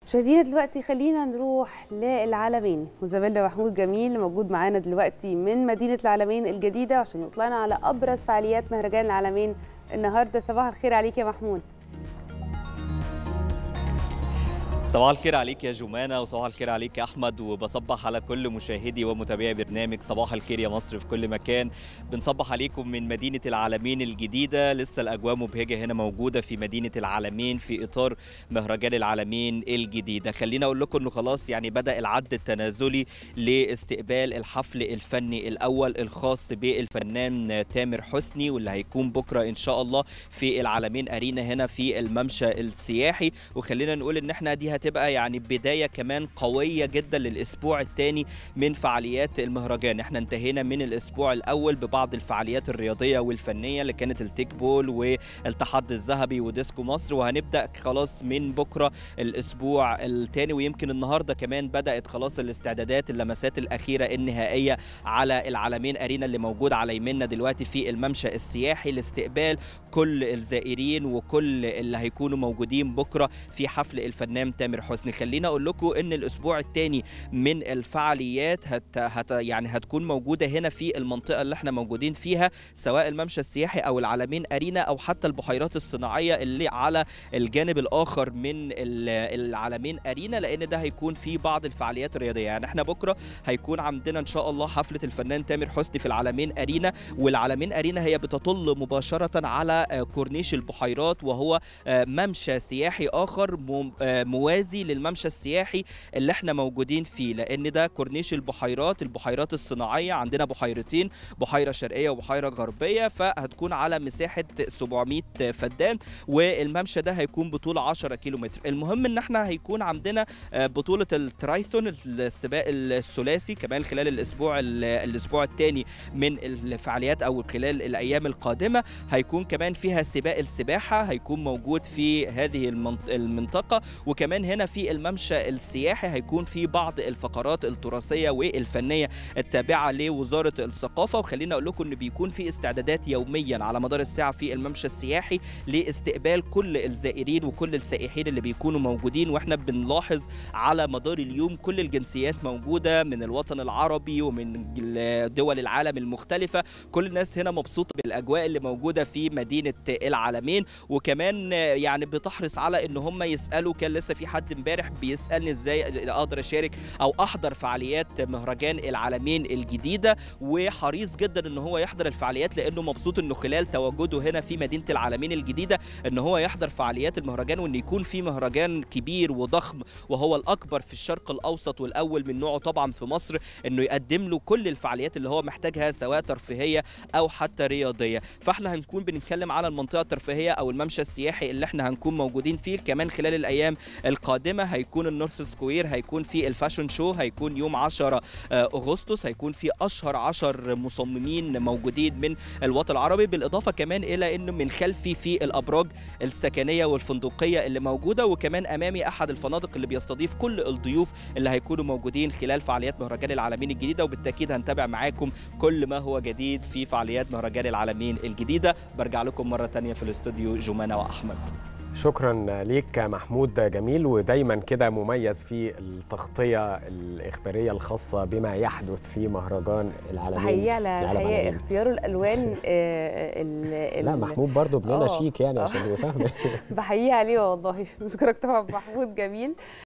مشاهدينا دلوقتي خلينا نروح للعالمين وزميلنا محمود جميل موجود معانا دلوقتي من مدينه العالمين الجديده عشان يطلعنا على ابرز فعاليات مهرجان العالمين النهارده صباح الخير عليك يا محمود صباح الخير عليك يا جمانة وصباح الخير عليك يا أحمد وبصبح على كل مشاهدي ومتابعي برنامج صباح الخير يا مصر في كل مكان بنصبح عليكم من مدينة العالمين الجديدة لسه الأجواء مبهجة هنا موجودة في مدينة العالمين في إطار مهرجان العالمين الجديدة خلينا أقول لكم أنه خلاص يعني بدأ العد التنازلي لاستقبال الحفل الفني الأول الخاص بالفنان تامر حسني واللي هيكون بكرة إن شاء الله في العالمين أرينا هنا في الممشى السياحي وخلينا نقول إن احنا دي هتبقى يعني بداية كمان قوية جدا للأسبوع الثاني من فعاليات المهرجان احنا انتهينا من الأسبوع الأول ببعض الفعاليات الرياضية والفنية اللي كانت التيك بول والتحدي الذهبي وديسكو مصر وهنبدأ خلاص من بكرة الأسبوع الثاني ويمكن النهاردة كمان بدأت خلاص الاستعدادات اللمسات الأخيرة النهائية على العالمين أرينا اللي موجود على يمنا دلوقتي في الممشى السياحي لاستقبال كل الزائرين وكل اللي هيكونوا موجودين بكرة في حفل الفنان تامر حسني خلينا اقول لكم ان الاسبوع الثاني من الفعاليات هت, هت يعني هتكون موجوده هنا في المنطقه اللي احنا موجودين فيها سواء الممشى السياحي او العالمين ارينا او حتى البحيرات الصناعيه اللي على الجانب الاخر من العالمين ارينا لان ده هيكون في بعض الفعاليات الرياضيه يعني احنا بكره هيكون عندنا ان شاء الله حفله الفنان تامر حسني في العالمين ارينا والعالمين ارينا هي بتطل مباشره على كورنيش البحيرات وهو ممشى سياحي اخر موازي للممشى السياحي اللي احنا موجودين فيه لان ده كورنيش البحيرات البحيرات الصناعيه عندنا بحيرتين بحيره شرقيه وبحيره غربيه فهتكون على مساحه 700 فدان والممشى ده هيكون بطول 10 كيلومتر المهم ان احنا هيكون عندنا بطوله الترايثون السباق الثلاثي كمان خلال الاسبوع الاسبوع الثاني من الفعاليات او خلال الايام القادمه هيكون كمان فيها سباق السباحه هيكون موجود في هذه المنطقه وكمان هنا في الممشى السياحي هيكون في بعض الفقرات التراثيه والفنيه التابعه لوزاره الثقافه وخلينا اقول لكم ان بيكون في استعدادات يوميا على مدار الساعه في الممشى السياحي لاستقبال كل الزائرين وكل السائحين اللي بيكونوا موجودين واحنا بنلاحظ على مدار اليوم كل الجنسيات موجوده من الوطن العربي ومن دول العالم المختلفه كل الناس هنا مبسوطه بالاجواء اللي موجوده في مدينه العالمين وكمان يعني بتحرص على ان هم يسالوا كان لسه في حد امبارح بيسالني ازاي اقدر اشارك او احضر فعاليات مهرجان العالمين الجديده وحريص جدا ان هو يحضر الفعاليات لانه مبسوط انه خلال تواجده هنا في مدينه العالمين الجديده ان هو يحضر فعاليات المهرجان وان يكون في مهرجان كبير وضخم وهو الاكبر في الشرق الاوسط والاول من نوعه طبعا في مصر انه يقدم له كل الفعاليات اللي هو محتاجها سواء ترفيهيه او حتى رياضيه فاحنا هنكون بنتكلم على المنطقه الترفيهيه او الممشى السياحي اللي احنا هنكون موجودين فيه كمان خلال الايام القادمه هيكون النورث سكوير هيكون في الفاشن شو هيكون يوم 10 اغسطس هيكون في اشهر 10 مصممين موجودين من الوطن العربي بالاضافه كمان الى انه من خلفي في الابراج السكنيه والفندقيه اللي موجوده وكمان امامي احد الفنادق اللي بيستضيف كل الضيوف اللي هيكونوا موجودين خلال فعاليات مهرجان العالمين الجديده وبالتاكيد هنتابع معاكم كل ما هو جديد في فعاليات مهرجان العالمين الجديده برجع لكم مره ثانيه في الاستوديو جمانه واحمد شكرا ليك محمود جميل ودايما كده مميز في التغطيه الاخباريه الخاصه بما يحدث في مهرجان العالمين حقيقه على الحقيقه اختيار الالوان ال لا محمود برضو ابننا شيك يعني عشان يبقى فاهم بحييه عليه والله بشكرك طبعا محمود جميل